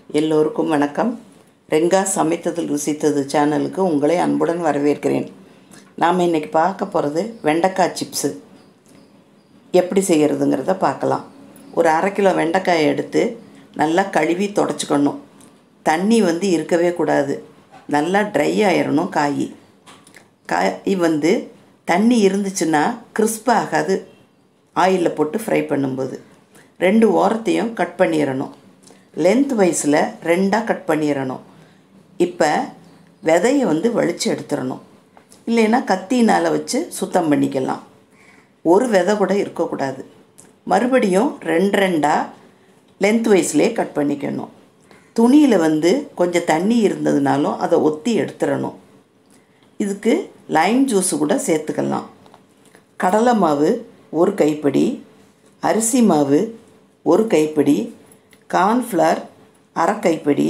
எல்லோருக்கும் வணக்கம் ரெங்கா சமைத்ததில் ருசித்தது சேனலுக்கு உங்களை அன்புடன் வரவேற்கிறேன் நாம் இன்றைக்கி பார்க்க போகிறது வெண்டைக்காய் சிப்ஸு எப்படி செய்கிறதுங்கிறத பார்க்கலாம் ஒரு அரை கிலோ வெண்டைக்காயை எடுத்து நல்லா கழுவி தொடச்சிக்கணும் தண்ணி வந்து இருக்கவே கூடாது நல்லா ட்ரை ஆயிடணும் காய் காய் வந்து தண்ணி இருந்துச்சுன்னா கிறிஸ்ப் ஆகாது ஆயிலில் போட்டு ஃப்ரை பண்ணும்போது ரெண்டு ஓரத்தையும் கட் பண்ணிடணும் லென்த் வைஸில் ரெண்டாக கட் பண்ணிடணும் இப்போ விதையை வந்து வலிச்சு எடுத்துடணும் இல்லைன்னா கத்தினால் வச்சு சுத்தம் பண்ணிக்கலாம் ஒரு விதை கூட இருக்கக்கூடாது மறுபடியும் ரெண்டு ரெண்டாக லென்த் வைஸ்லேயே கட் பண்ணிக்கணும் துணியில் வந்து கொஞ்சம் தண்ணி இருந்ததுனாலும் அதை ஒத்தி எடுத்துடணும் இதுக்கு லைம் ஜூஸு கூட சேர்த்துக்கலாம் கடலை மாவு ஒரு கைப்பிடி அரிசி மாவு ஒரு கைப்பிடி கார்ன்ஃப்ளவர் அரை கைப்பிடி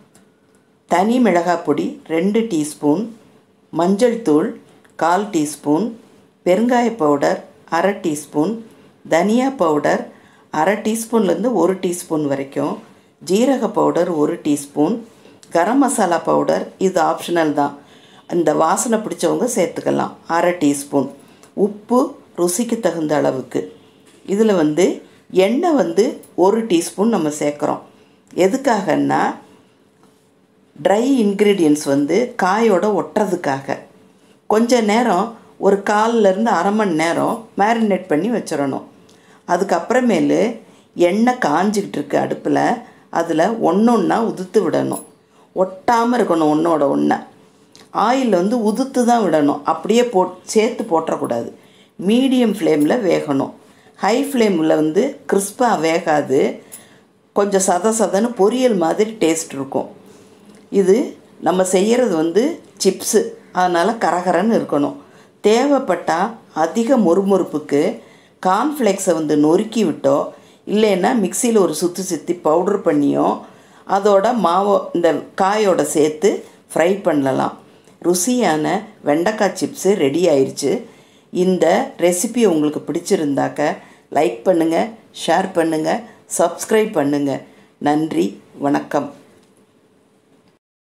தனி மிளகாய் பொடி ரெண்டு டீஸ்பூன் மஞ்சள் தூள் கால் டீஸ்பூன் பெருங்காய பவுடர் அரை டீஸ்பூன் தனியா பவுடர் அரை டீஸ்பூன்லேருந்து ஒரு டீஸ்பூன் வரைக்கும் ஜீரக பவுடர் ஒரு டீஸ்பூன் கரம் மசாலா பவுடர் இது ஆப்ஷனல் தான் இந்த வாசனை பிடிச்சவங்க சேர்த்துக்கலாம் அரை டீஸ்பூன் உப்பு ருசிக்கு தகுந்த அளவுக்கு இதில் வந்து எண்ணெய் வந்து ஒரு டீஸ்பூன் நம்ம சேர்க்குறோம் எதுக்காகன்னா ட்ரை இன்க்ரீடியன்ஸ் வந்து காயோட ஒட்டுறதுக்காக கொஞ்ச நேரம் ஒரு கால்லேருந்து அரை மணி நேரம் மேரினேட் பண்ணி வச்சிடணும் அதுக்கப்புறமேலு எண்ணெய் காஞ்சிக்கிட்டு இருக்கு அடுப்பில் அதில் ஒன்று ஒன்றா உதுத்து விடணும் ஒட்டாமல் இருக்கணும் ஒன்றோட ஒன்றை ஆயில் வந்து உதுத்து தான் விடணும் அப்படியே போட் சேர்த்து போட்டுறக்கூடாது மீடியம் ஃப்ளேமில் வேகணும் ஹை ஃப்ளேமில் வந்து கிறிஸ்பாக வேகாது கொஞ்சம் சத சதன்னு பொரியல் மாதிரி டேஸ்ட் இருக்கும் இது நம்ம செய்கிறது வந்து சிப்ஸு அதனால் கரகரன்னு இருக்கணும் தேவைப்பட்டால் அதிக மொறுமொறுப்புக்கு கார்ன்ஃப்ளேக்ஸை வந்து நொறுக்கி விட்டோ இல்லைன்னா மிக்சியில் ஒரு சுற்றி சுற்றி பவுட்ரு பண்ணியோ அதோட மாவை இந்த காயோட சேர்த்து ஃப்ரை பண்ணலாம் ருசியான வெண்டைக்காய் சிப்ஸு ரெடி ஆயிடுச்சு இந்த ரெசிபி உங்களுக்கு பிடிச்சிருந்தாக்க லைக் பண்ணுங்கள் ஷேர் பண்ணுங்கள் சப்ஸ்கிரைப் பண்ணுங்கள் நன்றி வணக்கம்